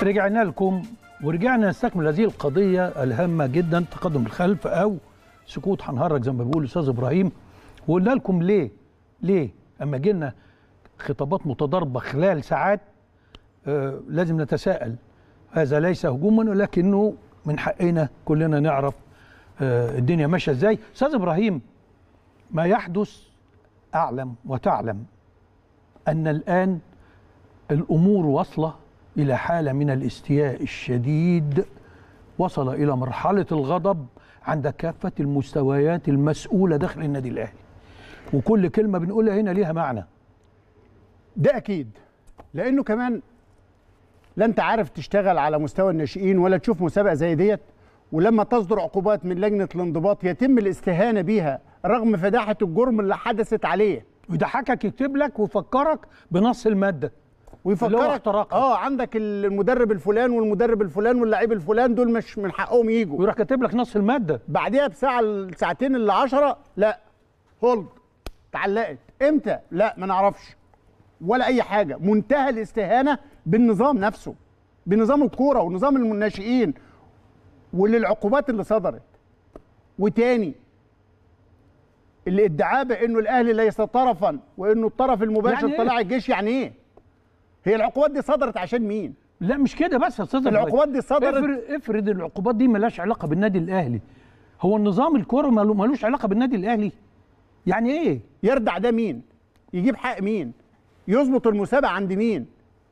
رجعنا لكم ورجعنا نستكمل هذه القضية الهامة جدا تقدم الخلف أو سكوت هنهرج زي ما بيقول الأستاذ إبراهيم وقلنا لكم ليه؟ ليه؟ أما جينا خطابات متضاربة خلال ساعات آه لازم نتساءل هذا ليس هجوما ولكنه من حقنا كلنا نعرف آه الدنيا ماشية ازاي أستاذ إبراهيم ما يحدث أعلم وتعلم أن الآن الأمور واصلة إلى حالة من الاستياء الشديد وصل إلى مرحلة الغضب عند كافة المستويات المسؤولة داخل النادي الأهلي وكل كلمة بنقولها هنا ليها معنى ده اكيد لانه كمان لا انت عارف تشتغل على مستوى الناشئين ولا تشوف مسابقه زي ديت ولما تصدر عقوبات من لجنه الانضباط يتم الاستهانه بيها رغم فداحه الجرم اللي حدثت عليه ويضحكك يكتب لك ويفكرك بنص المادة اللي هو ويفكرك احتراقها. اه عندك المدرب الفلان والمدرب الفلان واللعيب الفلان دول مش من حقهم يجوا ويروح كاتب لك نص المادة بعديها بساعه ساعتين الا 10 لا هولد اتعلقت امتى لا ما نعرفش ولا اي حاجه منتهى الاستهانه بالنظام نفسه بنظام الكوره ونظام الناشئين وللعقوبات اللي صدرت وتاني اللي ادعاه بانه الاهلي ليس طرفا وانه الطرف المباشر يعني إيه؟ طلع الجيش يعني ايه هي العقوبات دي صدرت عشان مين لا مش كده بس يا استاذ إبراهيم. العقوبات دي صدرت افرض افرض العقوبات دي ملهاش علاقة بالنادي الأهلي هو النظام الكورة مالو- ملوش علاقة بالنادي الأهلي يعني إيه؟ يردع ده مين يجيب حق مين يظبط المسابقه عند مين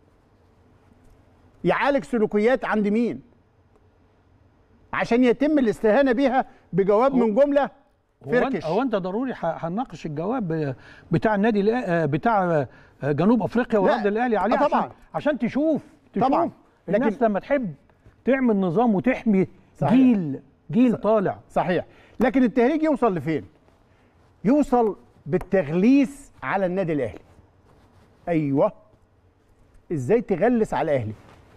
يعالج سلوكيات عند مين عشان يتم الاستهانه بيها بجواب من جمله هو أنت- فركش هو انت ضروري ح- هنناقش الجواب بتاع النادي الأ- آه، بتاع آه، جنوب افريقيا لا. ورد الاهلي عليه آه، طبعاً. عشان عشان تشوف تشوف طبعاً. الناس لكن- لما تحب تعمل نظام وتحمي صحيح. جيل جيل طالع صحيح لكن التهريج يوصل لفين يوصل بالتغليس على النادي الاهلي ايوه ازاي تغلس على الاهلي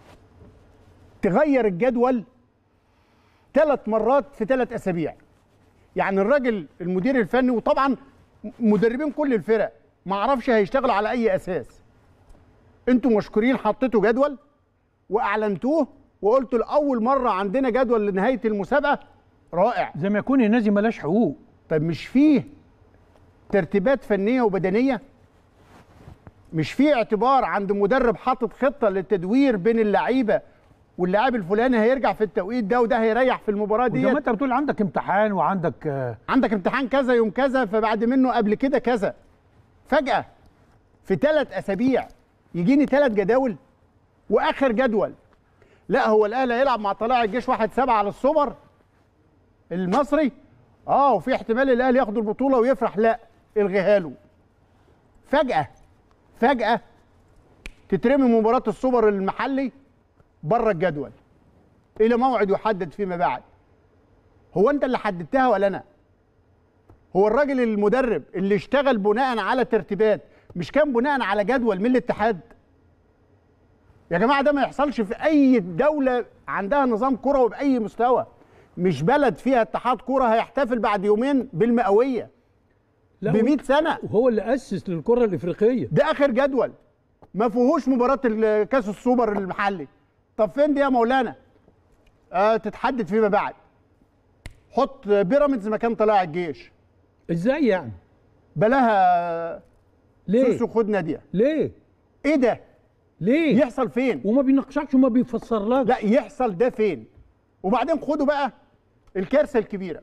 تغير الجدول ثلاث مرات في ثلاث اسابيع يعني الراجل المدير الفني وطبعا مدربين كل الفرق ما اعرفش هيشتغلوا على اي اساس انتوا مشكورين حطيتوا جدول واعلنتوه وقلتوا لاول مره عندنا جدول لنهايه المسابقه رائع زي ما يكون الناس دي ملاش حقوق طب مش فيه ترتيبات فنيه وبدنيه مش فيه اعتبار عند مدرب حاطط خطه للتدوير بين اللعيبه واللاعب الفلاني هيرجع في التوقيت ده وده هيريح في المباراه وزي ما دي انت بتقول عندك امتحان وعندك آه، عندك امتحان كذا يوم كذا فبعد منه قبل كده كذا فجاه في ثلاث اسابيع يجيني ثلاث جداول واخر جدول لا هو الاهلي هيلعب مع طلائع الجيش واحد سبعة على السوبر المصري اه وفي احتمال الاهلي ياخد البطوله ويفرح لا الغيها له فجاه فجاه تترمي مباراه السوبر المحلي بره الجدول الى موعد يحدد فيما بعد هو انت اللي حددتها ولا انا هو الراجل المدرب اللي اشتغل بناء على ترتيبات مش كان بناء على جدول من الاتحاد يا جماعه ده ما يحصلش في اي دوله عندها نظام كره وباي مستوى مش بلد فيها اتحاد كره هيحتفل بعد يومين بالمئويه لا ب 100 سنه وهو اللي اسس للكره الافريقيه ده اخر جدول ما فيهوش مباراه ال- كاس السوبر المحلي طب فين دي يا مولانا آه تتحدد فيما بعد حط بيراميدز مكان طلائع الجيش ازاي يعني بلاها ليه سوسو خد ناديه ليه ايه ده ليه يحصل فين وما بيناقشكش وما بيفسرلكش لا يحصل ده فين وبعدين خدوا بقى الكارثه الكبيره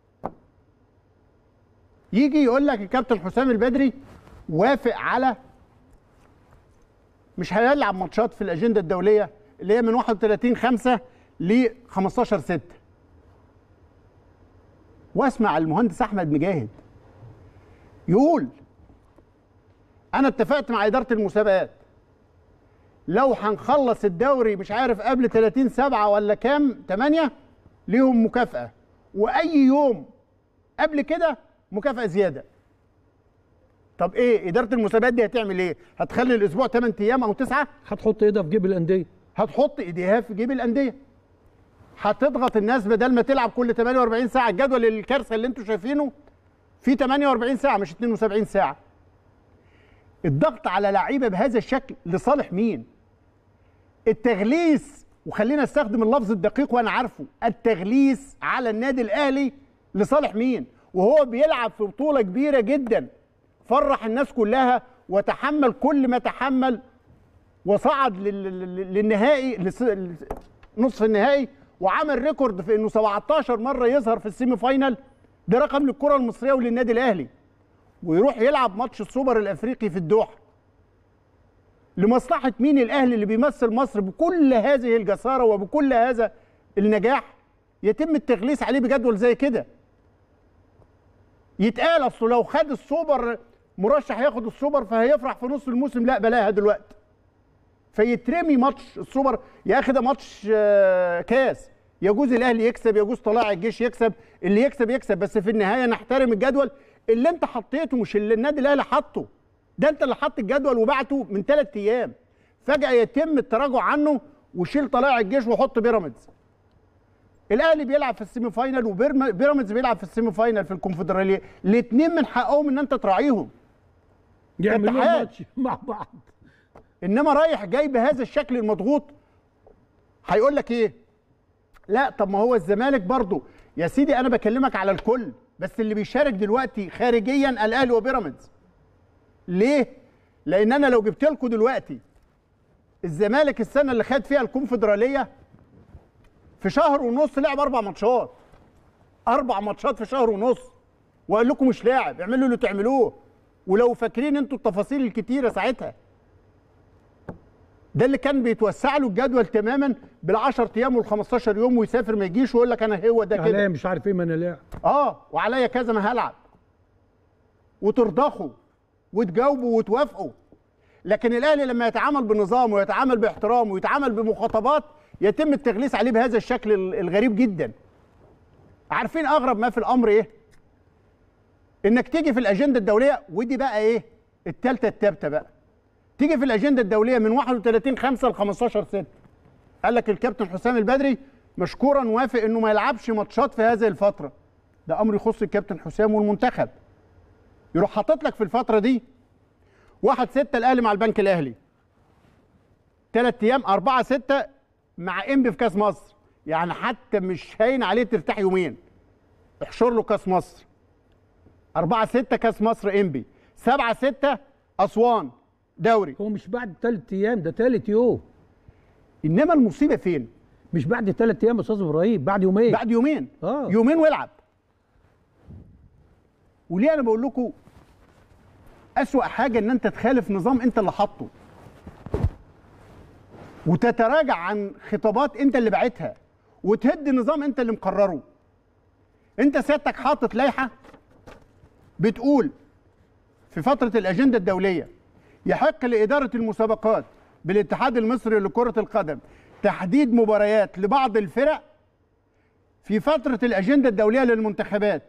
يجي يقول لك الكابتن حسام البدري وافق على مش هيلعب ماتشات في الاجنده الدوليه اللي هي من 31 5 ل 15 6 واسمع المهندس احمد مجاهد يقول انا اتفقت مع اداره المسابقات لو هنخلص الدوري مش عارف قبل 30 7 ولا كام 8 ليهم مكافأة وأي يوم قبل كده مكافأة زيادة طب ايه إدارة المسابقات دي هتعمل ايه؟ هتخلي الأسبوع 8 أيام أو 9 هتحط ايدها في جيب الانديه هتحط ايديها في جيب الأندية هتضغط الناس بدل ما تلعب كل 48 ساعة الجدول الكارثة اللي انتوا شايفينه في 48 ساعة مش 72 ساعة الضغط على لعيبة بهذا الشكل لصالح مين؟ التغليس وخلينا استخدم اللفظ الدقيق وانا عارفه التغليس على النادي الاهلي لصالح مين وهو بيلعب في بطوله كبيره جدا فرح الناس كلها وتحمل كل ما تحمل وصعد لل- لل- للنهائي لس- نصف النهائي وعمل ريكورد في انه 17 مره يظهر في السيمي فاينال ده رقم للكره المصريه وللنادي الاهلي ويروح يلعب ماتش السوبر الافريقي في الدوحه لمصلحه مين الاهلي اللي بيمثل مصر بكل هذه الجساره وبكل هذا النجاح يتم التغليس عليه بجدول زي كده يتقال اصله لو خد السوبر مرشح ياخد السوبر فهيفرح في نص الموسم لا بلاها دلوقتي فيترمي ماتش السوبر يا اخي ده ماتش آه، كاس يجوز الاهلي يكسب يجوز طلائع الجيش يكسب اللي يكسب يكسب بس في النهايه نحترم الجدول اللي انت حطيته مش اللي النادي الاهلي حطه ده انت اللي حط الجدول وبعته من ثلاث ايام فجاه يتم التراجع عنه وشيل طلائع الجيش وحط بيراميدز الاهلي بيلعب في السيمي فاينال وبيراميدز بيلعب في السيمي فاينال في الكونفدراليه الاثنين من حقهم ان انت تراعيهم يعملوا اتحاد. ماتش مع بعض انما رايح جاي بهذا الشكل المضغوط هيقول لك ايه لا طب ما هو الزمالك برضو يا سيدي انا بكلمك على الكل بس اللي بيشارك دلوقتي خارجيا الاهلي وبيراميدز ليه لان انا لو جبت لكم دلوقتي الزمالك السنه اللي خد فيها الكونفدراليه في شهر ونص لعب اربع ماتشات اربع ماتشات في شهر ونص وقال لكم مش لاعب اعملوا اللي تعملوه ولو فاكرين انتوا التفاصيل الكتيره ساعتها ده اللي كان بيتوسع له الجدول تماما بال10 ايام وال15 يوم ويسافر ما يجيش ويقول لك انا هو ده كده عليا مش عارف ايه ما انا لاعب اه وعليا كذا ما هلعب وترضخوا وتجاوبوا وتوافقوا لكن الاهلي لما يتعامل بنظام ويتعامل باحترام ويتعامل بمخاطبات يتم التغليس عليه بهذا الشكل ال- الغريب جدا عارفين اغرب ما في الامر ايه انك تيجي في الاجنده الدوليه ودي بقى ايه التالتة التابتة بقى تيجي في الاجنده الدوليه من 31 5 ل 15 6 قال لك الكابتن حسام البدري مشكورا وافق انه ما يلعبش ماتشات في هذه الفتره ده امر يخص الكابتن حسام والمنتخب يروح حاطط لك في الفتره دي 1 6 الاهلي مع البنك الاهلي 3 ايام 4 6 مع انبي في كاس مصر يعني حتى مش هين عليه ترتاح يومين احشر له كاس مصر 4 6 كاس مصر انبي 7 6 اسوان دوري هو مش بعد ثلاث ايام ده ثالث يوم انما المصيبه فين مش بعد ثلاث ايام يا استاذ ابراهيم بعد يومين بعد يومين آه. يومين والعب وليه انا بقول لكم اسوا حاجه ان انت تخالف نظام انت اللي حاطه وتتراجع عن خطابات انت اللي باعتها وتهد نظام انت اللي مقرره انت سيادتك حاطط لائحه بتقول في فتره الاجنده الدوليه يحق لاداره المسابقات بالاتحاد المصري لكره القدم تحديد مباريات لبعض الفرق في فترة الأجندة الدولية للمنتخبات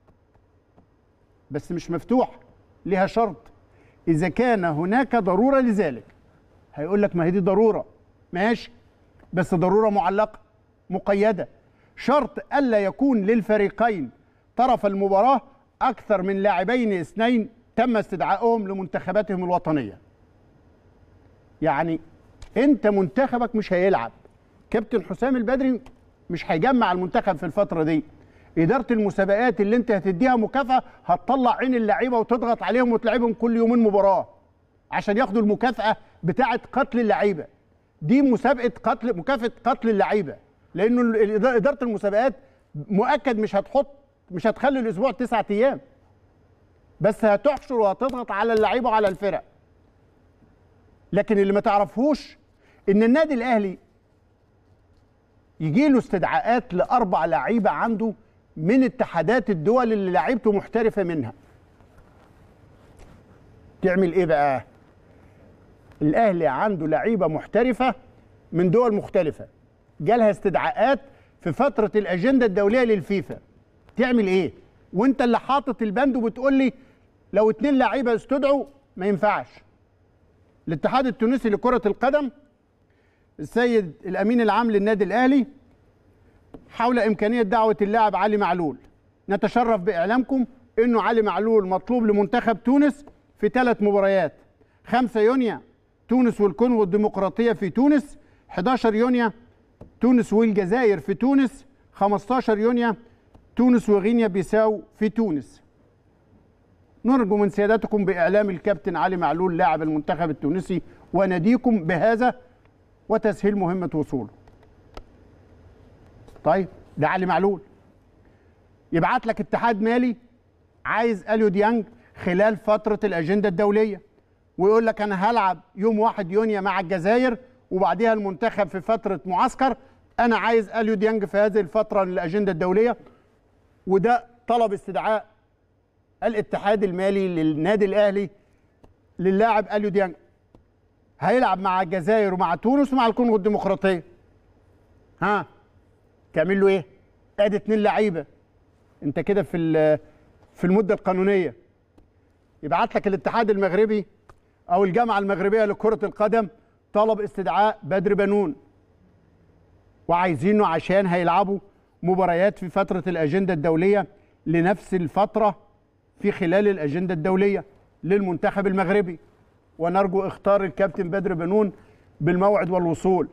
بس مش مفتوح لها شرط إذا كان هناك ضرورة لذلك هيقول لك ما هي دي ضرورة ماشي بس ضرورة معلقة مقيدة شرط ألا يكون للفريقين طرف المباراة أكثر من لاعبين اثنين تم استدعائهم لمنتخباتهم الوطنية يعني أنت منتخبك مش هيلعب كابتن حسام البدري مش هيجمع المنتخب في الفترة دي إدارة المسابقات اللي أنت هتديها مكافأة هتطلع عين اللعيبة وتضغط عليهم وتلعبهم كل يومين مباراة عشان ياخدوا المكافأة بتاعة قتل اللعيبة دي مسابقة قتل مكافأة قتل اللعيبة لأنه ال- الإدارة- إدارة المسابقات مؤكد مش هتحط مش هتخلي الأسبوع تسعة أيام بس هتحشر وهتضغط على اللعيبة وعلى الفرق لكن اللي ما تعرفهوش ان النادي الاهلي يجي له استدعاءات لاربع لعيبه عنده من اتحادات الدول اللي لعيبته محترفه منها تعمل ايه بقى الاهلي عنده لعيبه محترفه من دول مختلفه جالها استدعاءات في فتره الاجنده الدوليه للفيفا تعمل ايه وانت اللي حاطط البند وبتقول لي لو اتنين لعيبه استدعوا ما ينفعش الاتحاد التونسي لكره القدم السيد الامين العام للنادي الاهلي حول امكانيه دعوه اللاعب علي معلول نتشرف باعلامكم انه علي معلول مطلوب لمنتخب تونس في ثلاث مباريات 5 يونيو تونس والكونغو الديمقراطيه في تونس 11 يونيو تونس والجزائر في تونس 15 يونيو تونس وغينيا بيساو في تونس نرجو من سيادتكم بإعلام الكابتن علي معلول لاعب المنتخب التونسي وناديكم بهذا وتسهيل مهمة وصوله طيب ده علي معلول يبعت لك اتحاد مالي عايز اليو ديانج خلال فترة الأجندة الدولية ويقول لك أنا هلعب يوم 1 يونيو مع الجزائر وبعديها المنتخب في فترة معسكر أنا عايز اليو ديانج في هذه الفترة للأجندة الدولية وده طلب استدعاء الاتحاد المالي للنادي الأهلي للاعب اليو ديانج هيلعب مع الجزائر ومع تونس ومع الكونغو الديمقراطية ها تعمل له ايه؟ ادي اتنين لعيبه انت كده في ال- في المده القانونيه يبعت لك الاتحاد المغربي او الجامعه المغربيه لكره القدم طلب استدعاء بدر بنون وعايزينه عشان هيلعبوا مباريات في فتره الاجنده الدوليه لنفس الفتره في خلال الاجنده الدوليه للمنتخب المغربي ونرجو اختار الكابتن بدر بنون بالموعد والوصول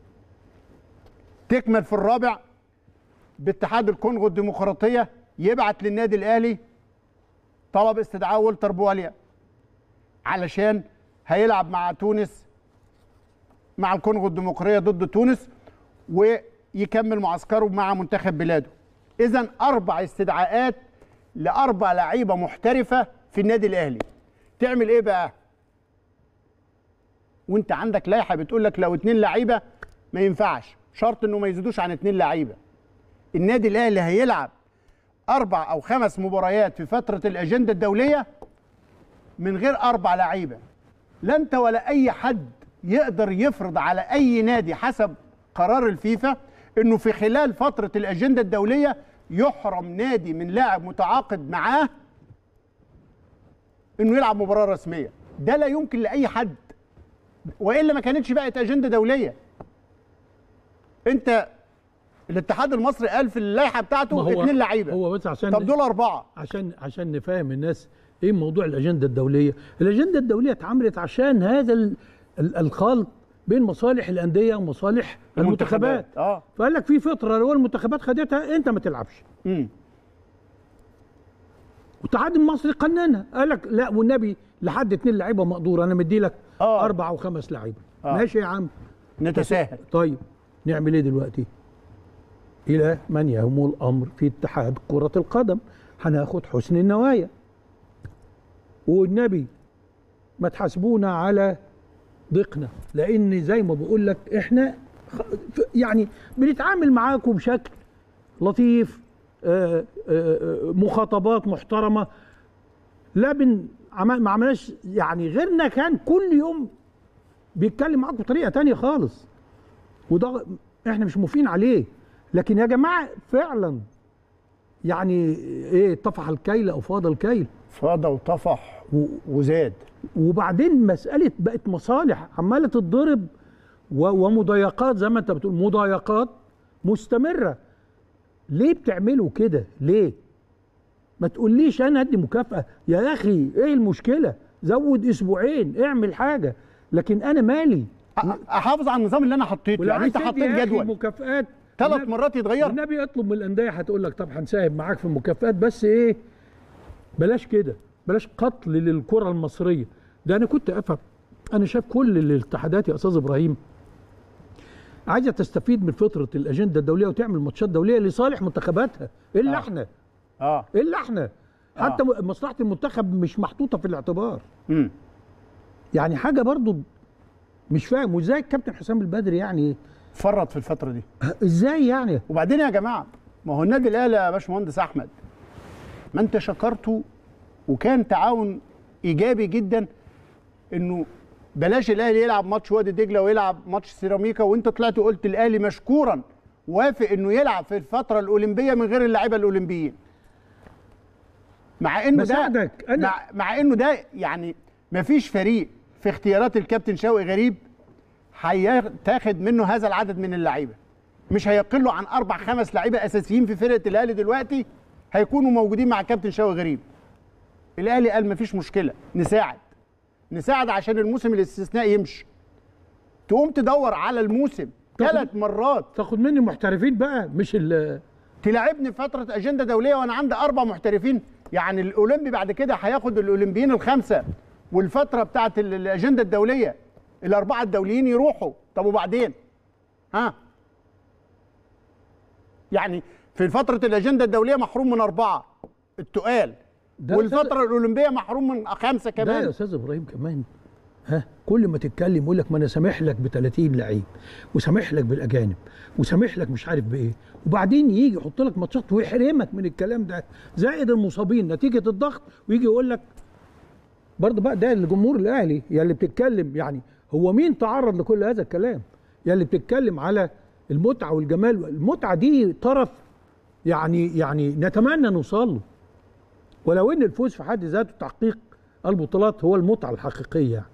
تكمل في الرابع باتحاد الكونغو الديمقراطيه يبعت للنادي الاهلي طلب استدعاء ولتر بواليا علشان هيلعب مع تونس مع الكونغو الديمقراطيه ضد تونس ويكمل معسكره مع منتخب بلاده اذا اربع استدعاءات لاربع لعيبه محترفه في النادي الاهلي تعمل ايه بقى وانت عندك لائحه بتقول لك لو اتنين لعيبه ما ينفعش شرط انه ما يزيدوش عن اتنين لعيبه النادي الاهلي هيلعب اربع او خمس مباريات في فتره الاجنده الدوليه من غير اربع لعيبه لا انت ولا اي حد يقدر يفرض على اي نادي حسب قرار الفيفا انه في خلال فتره الاجنده الدوليه يحرم نادي من لاعب متعاقد معاه انه يلعب مباراه رسميه ده لا يمكن لاي حد والا ما كانتش بقت اجنده دوليه انت الاتحاد المصري قال في اللائحه ما بتاعته هو اثنين لعيبه هو بس عشان طب دول اربعه عشان عشان نفهم الناس ايه موضوع الاجنده الدوليه الاجنده الدوليه اتعملت عشان هذا ال- ال- الخلط بين مصالح الانديه ومصالح المنتخبات اه فقال لك في فتره لو المنتخبات خدتها انت ما تلعبش امم والاتحاد المصري قننها قال لك لا والنبي لحد اتنين لعيبه مقدور انا مدي لك آه. اربع وخمس لعيبه آه. ماشي يا عم نتساهل طيب نعمل ايه دلوقتي الى من يهم الامر في اتحاد كره القدم هناخد حسن النوايا والنبي ما تحاسبونا على ضيقنا لان زي ما بقول لك احنا خ- ف- يعني بنتعامل معاكم بشكل لطيف آه، آه، آه، مخاطبات محترمه لا بن عم- ما عملناش يعني غيرنا كان كل يوم بيتكلم معاكم بطريقه تانية خالص وده احنا مش موافقين عليه لكن يا جماعه فعلا يعني ايه طفح الكيل او فاض الكيل فاضى وطفح و- وزاد وبعدين مساله بقت مصالح عماله تتضرب و- ومضايقات زي ما انت بتقول مضايقات مستمره ليه بتعملوا كده ليه ما تقوليش انا ادي مكافاه يا اخي ايه المشكله زود اسبوعين اعمل حاجه لكن انا مالي أ- احافظ على النظام اللي انا حطيته ولو يعني انت عايز تدي حطيت يا أخي جدول مكافآت ثلاث والنبي- مرات يتغير والنبي اطلب من الانديه هتقول لك طب هنساهم معاك في المكافآت بس ايه بلاش كده بلاش قتل للكره المصريه ده انا كنت افهم انا شايف كل الاتحادات يا استاذ ابراهيم عايزه تستفيد من فتره الاجنده الدوليه وتعمل ماتشات دوليه لصالح منتخباتها الا آه. احنا اه الا احنا حتى مصلحه المنتخب مش محطوطه في الاعتبار امم يعني حاجه برضو مش فاهم وازاي الكابتن حسام البدري يعني فرط في الفتره دي ازاي يعني وبعدين يا جماعه ما هو النادي الاهلي يا باشمهندس احمد ما انت شكرته وكان تعاون ايجابي جدا انه بلاش الاهلي يلعب ماتش وادي دجله ويلعب ماتش سيراميكا وانت طلعت وقلت الاهلي مشكورا وافق انه يلعب في الفتره الاولمبيه من غير اللعيبه الاولمبيين مع انه ده بساعدك. أنا- مع, مع انه ده يعني مفيش فريق في اختيارات الكابتن شوقي غريب هيتاخد منه هذا العدد من اللعيبه مش هيقلوا عن اربع خمس لعيبه اساسيين في فرقه الاهلي دلوقتي هيكونوا موجودين مع كابتن شوقي غريب الاهلي قال مفيش مشكله نساعد نساعد عشان الموسم الاستثنائي يمشي تقوم تدور على الموسم تاخد- ثلاث مرات تاخد مني محترفين بقى مش ال تلاعبني في فتره اجنده دوليه وانا عندي اربع محترفين يعني الاولمبي بعد كده هياخد الاولمبيين الخمسه والفتره بتاعت ال- الاجنده الدوليه الاربعه الدوليين يروحوا طب وبعدين ها يعني في فتره الاجنده الدوليه محروم من اربعه التقال ده والفتره الاولمبيه محروم من خمسه ده يا كمان استاذ ابراهيم كمان ها كل ما تتكلم يقول لك ما انا سامح لك ب 30 لعيب وسامح لك بالاجانب وسامح لك مش عارف بايه وبعدين يجي يحط لك ماتشات ويحرمك من الكلام ده زائد المصابين نتيجه الضغط ويجي يقول لك برضه بقى ده الجمهور الاهلي يا اللي بتتكلم يعني هو مين تعرض لكل هذا الكلام يا اللي بتتكلم على المتعه والجمال المتعه دي طرف يعني يعني نتمنى نوصل له ولو ان الفوز في حد ذاته تحقيق البطولات هو المتعه الحقيقيه يعني.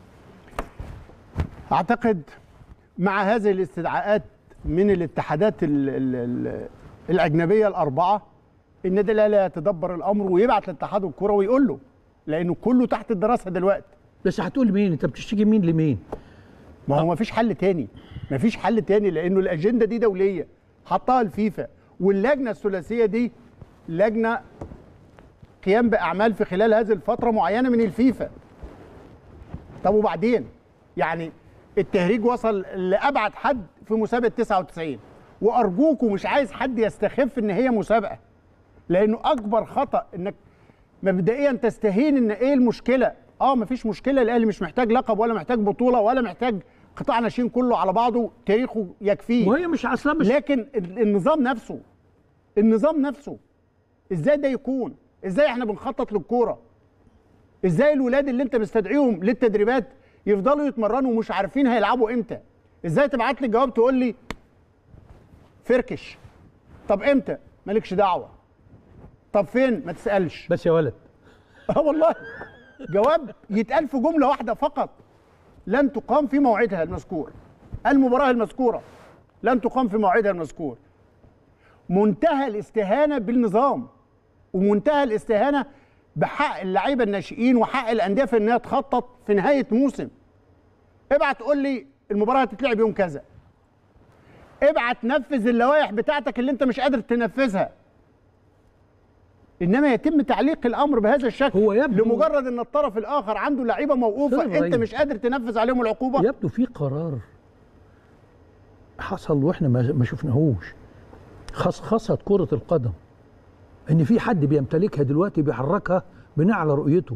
اعتقد مع هذه الاستدعاءات من الاتحادات ال ال ال الاجنبيه الاربعه النادي الاهلي يتدبر الامر ويبعت لاتحاد الكره ويقول له لانه كله تحت الدراسه دلوقتي بس هتقول مين انت بتشتكي مين لمين ما هو مفيش حل تاني مفيش حل تاني لانه الاجنده دي دوليه حطها الفيفا واللجنه الثلاثيه دي لجنه قيام باعمال في خلال هذه الفتره معينه من الفيفا طب وبعدين يعني التهريج وصل لابعد حد في مسابقه 99 وارجوكم مش عايز حد يستخف ان هي مسابقه لانه اكبر خطا انك مبدئيا تستهين ان ايه المشكله اه مفيش مشكله الاهلي مش محتاج لقب ولا محتاج بطوله ولا محتاج قطاع ناشئين كله على بعضه تاريخه يكفيه وهي مش اصلا مش لكن ال- النظام نفسه النظام نفسه ازاي ده يكون ازاي احنا بنخطط للكوره ازاي الولاد اللي انت مستدعيهم للتدريبات يفضلوا يتمرنوا ومش عارفين هيلعبوا امتى ازاي تبعت لي جواب تقول لي فركش طب امتى مالكش دعوه طب فين ما تسالش بس يا ولد اه والله جواب يتقال في جمله واحده فقط لن تقام في موعدها المذكور المباراه المذكوره لن تقام في موعدها المذكور منتهى الاستهانه بالنظام ومنتهى الاستهانه بحق اللعيبه الناشئين وحق الانديه في انها تخطط في نهايه موسم ابعت قول لي المباراه هتتلعب يوم كذا ابعت نفذ اللوائح بتاعتك اللي انت مش قادر تنفذها انما يتم تعليق الامر بهذا الشكل هو يبدو- لمجرد ان الطرف الاخر عنده لعيبه موقوفه أستاذ انت إبراهيم. مش قادر تنفذ عليهم العقوبه يبدو في قرار حصل واحنا ما ما شفناهوش خصخصه كره القدم ان في حد بيمتلكها دلوقتي بيحركها بناء على رؤيته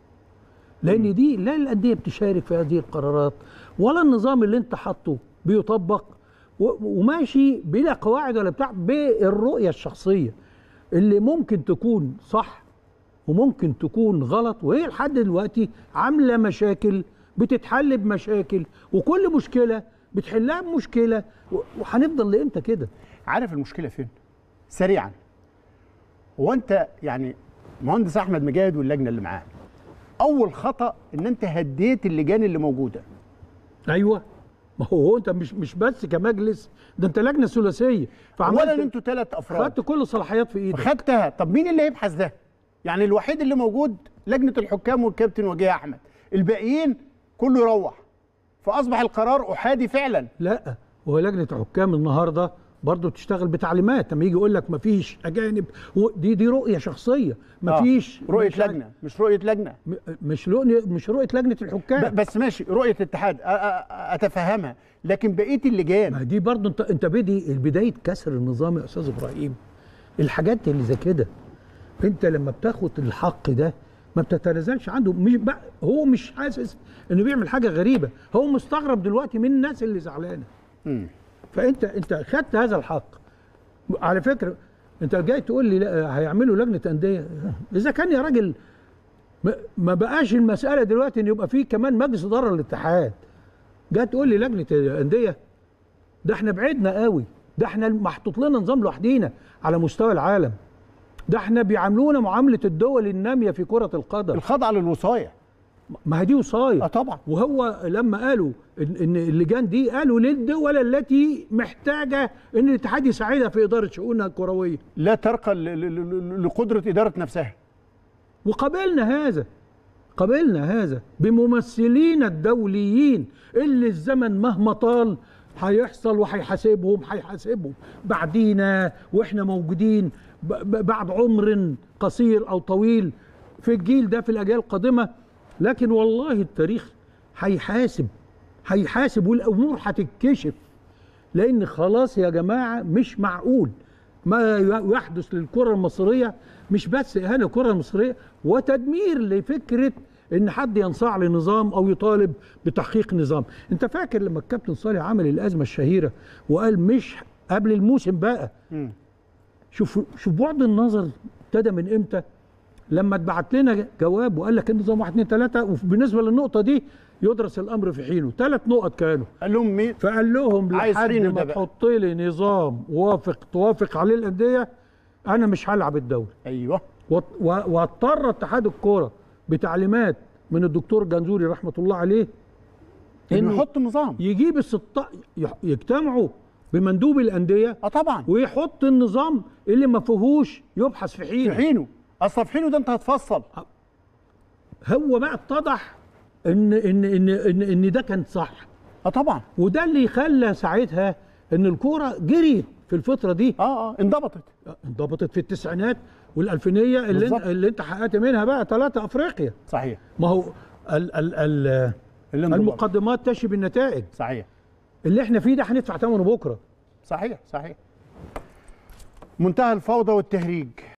لان دي لا الانديه بتشارك في هذه القرارات ولا النظام اللي انت حاطه بيطبق و- وماشي بلا قواعد ولا بتاع بالرؤيه الشخصيه اللي ممكن تكون صح وممكن تكون غلط وهي لحد دلوقتي عامله مشاكل بتتحل بمشاكل وكل مشكله بتحلها بمشكله و- وهنفضل لامتى كده؟ عارف المشكله فين سريعا هو انت يعني مهندس احمد مجاهد واللجنه اللي معاه اول خطا ان انت هديت اللجان اللي موجوده ايوه ما هو هو انت مش مش بس كمجلس ده انت لجنه ثلاثيه اولا فعملت انتوا ثلاث افراد خدت كل الصلاحيات في ايدك خدتها طب مين اللي هيبحث ده يعني الوحيد اللي موجود لجنه الحكام والكابتن وجيه احمد الباقيين كله يروح فاصبح القرار احادي فعلا لا هو لجنه الحكام النهارده برضه بتشتغل بتعليمات لما يجي يقول لك ما فيش اجانب و- دي دي رؤيه شخصيه ما آه، فيش رؤيه مش عارف- لجنه مش رؤيه لجنه م- مش رؤيه مش رؤيه لجنه الحكام ب- بس ماشي رؤيه اتحاد أ- أ- اتفهمها لكن بقيه اللجان ما دي برضه انت انت بدي بدايه كسر النظام يا استاذ ابراهيم الحاجات اللي زي كده انت لما بتاخد الحق ده ما بتتنازلش عنده مش بقى هو مش حاسس انه بيعمل حاجه غريبه هو مستغرب دلوقتي من الناس اللي زعلانه مم. فانت انت خدت هذا الحق على فكره انت جاي تقول لي لا هيعملوا لجنه انديه اذا كان يا راجل ما- ما بقاش المساله دلوقتي ان يبقى في كمان مجلس اداره للاتحاد جاي تقول لي لجنه انديه ده احنا بعدنا قوي ده احنا محطوط لنا نظام لوحدينا على مستوى العالم ده احنا بيعاملونا معامله الدول الناميه في كره القدم الخضع للوصايه ما هي دي وصايه اه طبعا وهو لما قالوا ان إن اللجان دي قالوا للدول التي محتاجه ان الاتحاد يساعدها في اداره شؤونها الكرويه لا ترقى ل- ل- ل- لقدره اداره نفسها وقبلنا هذا قبلنا هذا بممثلين الدوليين اللي الزمن مهما طال هيحصل وهيحاسبهم هيحاسبهم بعدينا واحنا موجودين ب- ب- بعد عمر قصير او طويل في الجيل ده في الاجيال القادمه لكن والله التاريخ هيحاسب هيحاسب والامور هتتكشف لان خلاص يا جماعه مش معقول ما يحدث للكره المصريه مش بس اهانه الكره المصريه وتدمير لفكره ان حد ينصاع لنظام او يطالب بتحقيق نظام انت فاكر لما الكابتن صالح عمل الازمه الشهيره وقال مش قبل الموسم بقى مم. شوف شوف بعد النظر ابتدى من امتى لما اتبعت لنا جواب وقال لك النظام 1 2 3 وبالنسبه للنقطه دي يدرس الامر في حينه ثلاث نقط كانوا قال لهم مين فقال لهم عايز لحد حينه ما ده بقى. تحط لي نظام وافق توافق عليه الانديه انا مش هلعب الدوري ايوه وات- و- واضطر اتحاد الكوره بتعليمات من الدكتور جنزوري رحمه الله عليه انه انه يحط نظام يجيب الستة يجتمعوا بمندوب الانديه اه طبعا ويحط النظام اللي ما فيهوش يبحث في في حينه حينه اصل في حينه ده انت هتفصل هو بقى اتضح ان ان ان ان, إن ده كان صح اه طبعا وده اللي خلى ساعتها ان الكوره جريت في الفتره دي اه اه انضبطت انضبطت في التسعينات والالفينيه اللي, بالظبط. اللي انت حققت منها بقى ثلاثه افريقيا صحيح ما هو ال ال ال اللي انضبط. المقدمات تشي بالنتائج صحيح اللي احنا فيه ده هندفع ثمنه بكره صحيح صحيح منتهى الفوضى والتهريج